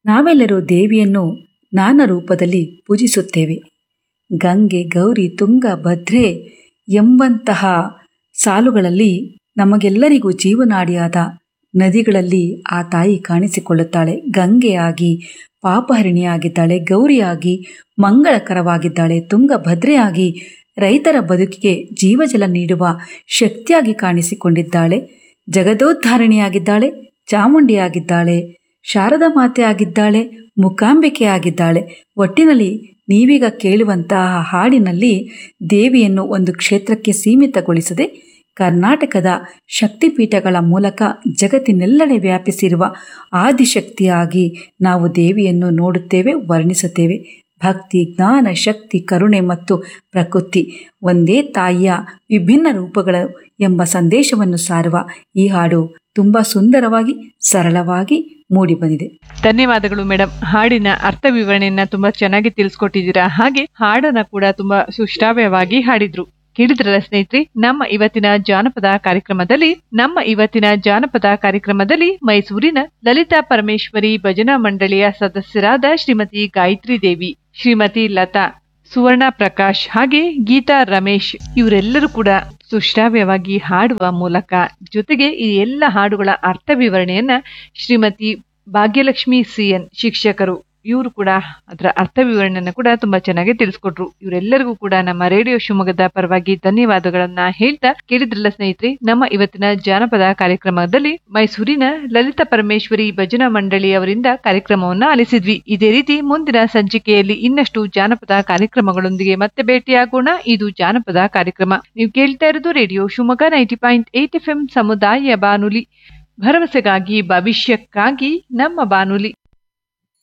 ನಾವೆಲ್ಲರೂ ದೇವಿಯನ್ನು ನಾನಾ ರೂಪದಲ್ಲಿ ಪೂಜಿಸುತ್ತೇವೆ ಗಂಗೆ ಗೌರಿ ತುಂಗ ಭದ್ರೆ ಎಂಬಂತಹ ಸಾಲುಗಳಲ್ಲಿ ನಮಗೆಲ್ಲರಿಗೂ ಜೀವನಾಡಿಯಾದ ನದಿಗಳಲ್ಲಿ ಆ ತಾಯಿ ಕಾಣಿಸಿಕೊಳ್ಳುತ್ತಾಳೆ ಗಂಗೆಯಾಗಿ ಪಾಪಹರಿಣಿಯಾಗಿದ್ದಾಳೆ ಗೌರಿಯಾಗಿ ಮಂಗಳಕರವಾಗಿದ್ದಾಳೆ ತುಂಗಭದ್ರೆಯಾಗಿ ರೈತರ ಬದುಕಿಗೆ ಜೀವಜಲ ನೀಡುವ ಶಕ್ತಿಯಾಗಿ ಕಾಣಿಸಿಕೊಂಡಿದ್ದಾಳೆ ಜಗದೋದ್ಧಾರಣಿಯಾಗಿದ್ದಾಳೆ ಚಾಮುಂಡಿಯಾಗಿದ್ದಾಳೆ ಶಾರದಾ ಮಾತೆ ಆಗಿದ್ದಾಳೆ ಮುಕಾಂಬಿಕೆ ಆಗಿದ್ದಾಳೆ ಒಟ್ಟಿನಲ್ಲಿ ನೀವೀಗ ಕೇಳುವಂತಹ ಹಾಡಿನಲ್ಲಿ ದೇವಿಯನ್ನು ಒಂದು ಕ್ಷೇತ್ರಕ್ಕೆ ಸೀಮಿತಗೊಳಿಸದೆ ಕರ್ನಾಟಕದ ಶಕ್ತಿಪೀಠಗಳ ಮೂಲಕ ಜಗತ್ತಿನೆಲ್ಲೆಡೆ ವ್ಯಾಪಿಸಿರುವ ಆದಿಶಕ್ತಿಯಾಗಿ ನಾವು ದೇವಿಯನ್ನು ನೋಡುತ್ತೇವೆ ವರ್ಣಿಸುತ್ತೇವೆ ಭಕ್ತಿ ಜ್ಞಾನ ಶಕ್ತಿ ಕರುಣೆ ಮತ್ತು ಪ್ರಕೃತಿ ಒಂದೇ ತಾಯಿಯ ವಿಭಿನ್ನ ರೂಪಗಳು ಎಂಬ ಸಂದೇಶವನ್ನು ಸಾರುವ ಈ ಹಾಡು ತುಂಬ ಸುಂದರವಾಗಿ ಸರಳವಾಗಿ ಮೂಡಿಬಂದಿದೆ ಧನ್ಯವಾದಗಳು ಮೇಡಮ್ ಹಾಡಿನ ಅರ್ಥ ವಿವರಣೆಯನ್ನ ತುಂಬಾ ಚೆನ್ನಾಗಿ ತಿಳಿಸ್ಕೊಟ್ಟಿದ್ದೀರಾ ಹಾಗೆ ಹಾಡನ್ನ ಕೂಡ ತುಂಬಾ ಸುಶ್ರಾವ್ಯವಾಗಿ ಹಾಡಿದ್ರು ಕೇಳಿದ್ರಲ್ಲ ಸ್ನೇಹಿತರೆ ನಮ್ಮ ಇವತ್ತಿನ ಜಾನಪದ ಕಾರ್ಯಕ್ರಮದಲ್ಲಿ ನಮ್ಮ ಇವತ್ತಿನ ಜಾನಪದ ಕಾರ್ಯಕ್ರಮದಲ್ಲಿ ಮೈಸೂರಿನ ಲಲಿತಾ ಪರಮೇಶ್ವರಿ ಭಜನಾ ಮಂಡಳಿಯ ಸದಸ್ಯರಾದ ಶ್ರೀಮತಿ ಗಾಯತ್ರಿ ದೇವಿ ಶ್ರೀಮತಿ ಲತಾ ಸುವರ್ಣ ಪ್ರಕಾಶ್ ಹಾಗೆ ಗೀತಾ ರಮೇಶ್ ಇವರೆಲ್ಲರೂ ಕೂಡ ಸುಶ್ರಾವ್ಯವಾಗಿ ಹಾಡುವ ಮೂಲಕ ಜೊತೆಗೆ ಈ ಎಲ್ಲ ಹಾಡುಗಳ ಅರ್ಥ ವಿವರಣೆಯನ್ನ ಶ್ರೀಮತಿ ಭಾಗ್ಯಲಕ್ಷ್ಮಿ ಸಿಎನ್ ಶಿಕ್ಷಕರು ಇವರು ಕೂಡ ಅದರ ಅರ್ಥ ವಿವರಣೆಯನ್ನು ಕೂಡ ತುಂಬಾ ಚೆನ್ನಾಗಿ ತಿಳಿಸ್ಕೊಟ್ರು ಇವರೆಲ್ಲರಿಗೂ ಕೂಡ ನಮ್ಮ ರೇಡಿಯೋ ಶಿವಮೊಗ್ಗದ ಪರವಾಗಿ ಧನ್ಯವಾದಗಳನ್ನ ಹೇಳ್ತಾ ಕೇಳಿದ್ರಲ್ಲ ಸ್ನೇಹಿತರೆ ನಮ್ಮ ಇವತ್ತಿನ ಜಾನಪದ ಕಾರ್ಯಕ್ರಮದಲ್ಲಿ ಮೈಸೂರಿನ ಲಲಿತಾ ಪರಮೇಶ್ವರಿ ಭಜನಾ ಮಂಡಳಿಯವರಿಂದ ಕಾರ್ಯಕ್ರಮವನ್ನ ಆಲಿಸಿದ್ವಿ ಇದೇ ರೀತಿ ಮುಂದಿನ ಸಂಚಿಕೆಯಲ್ಲಿ ಇನ್ನಷ್ಟು ಜಾನಪದ ಕಾರ್ಯಕ್ರಮಗಳೊಂದಿಗೆ ಮತ್ತೆ ಭೇಟಿಯಾಗೋಣ ಇದು ಜಾನಪದ ಕಾರ್ಯಕ್ರಮ ನೀವು ಕೇಳ್ತಾ ಇರೋದು radio Shivamogga ninety point eight F M ಸಮುದಾಯ ಬಾನುಲಿ ಭರವಸೆಗಾಗಿ ಭವಿಷ್ಯಕ್ಕಾಗಿ ನಮ್ಮ ಬಾನುಲಿ